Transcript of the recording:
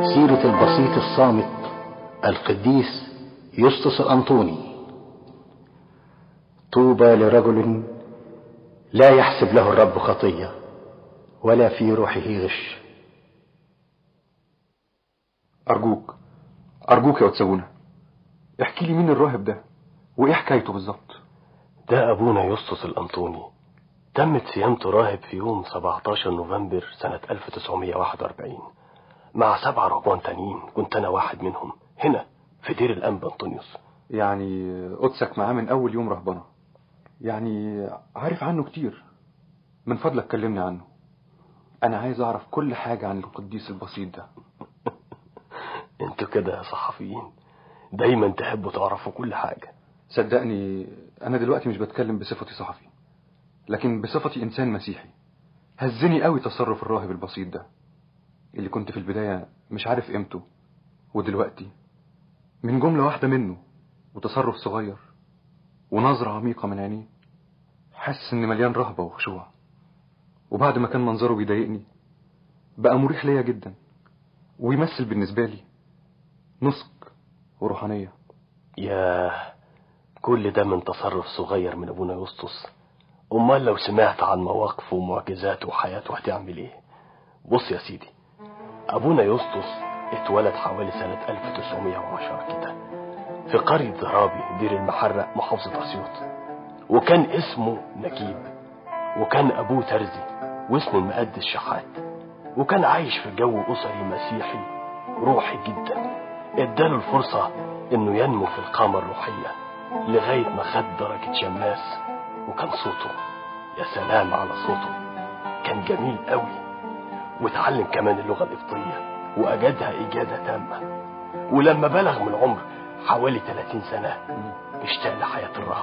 سيرة البسيط الصامت القديس يسطس الأنطوني طوبى لرجل لا يحسب له الرب خطية ولا في روحه غش أرجوك أرجوك يا وتسابونا احكي لي مين الراهب ده وإيه حكايته بالظبط ده أبونا يسطس الأنطوني تمت صيامته راهب في يوم 17 نوفمبر سنة 1941 مع سبعة رهبان تانيين كنت أنا واحد منهم هنا في دير الأنبا أنطونيوس يعني قدسك معاه من أول يوم رهبنة يعني عارف عنه كتير من فضلك كلمني عنه أنا عايز أعرف كل حاجة عن القديس البسيط ده انتوا كده يا صحفيين دايما تحبوا تعرفوا كل حاجة صدقني أنا دلوقتي مش بتكلم بصفتي صحفي لكن بصفتي إنسان مسيحي هزني قوي تصرف الراهب البسيط ده اللي كنت في البداية مش عارف قيمته ودلوقتي من جملة واحدة منه وتصرف صغير ونظرة عميقة من عينيه حاسس إن مليان رهبة وخشوع وبعد ما كان منظره بيضايقني بقى مريح ليا جدا ويمثل بالنسبة لي نسك وروحانية ياه كل ده من تصرف صغير من أبونا يسطس أمال لو سمعت عن مواقفه ومعجزاته وحياته هتعمل إيه بص يا سيدي أبونا يسطس اتولد حوالي سنة 1910 كده في قرية ضرابي دير المحرق محافظة أسيوط وكان اسمه نجيب وكان أبوه ترزي واسمه المقدس شحات وكان عايش في جو أسري مسيحي روحي جدا اداله الفرصة انه ينمو في القامة الروحية لغاية ما خد درجة شماس وكان صوته يا سلام على صوته كان جميل قوي واتعلم كمان اللغة القبطية وأجادها إجادة تامة ولما بلغ من العمر حوالي 30 سنة اشتاق لحياة الرهبة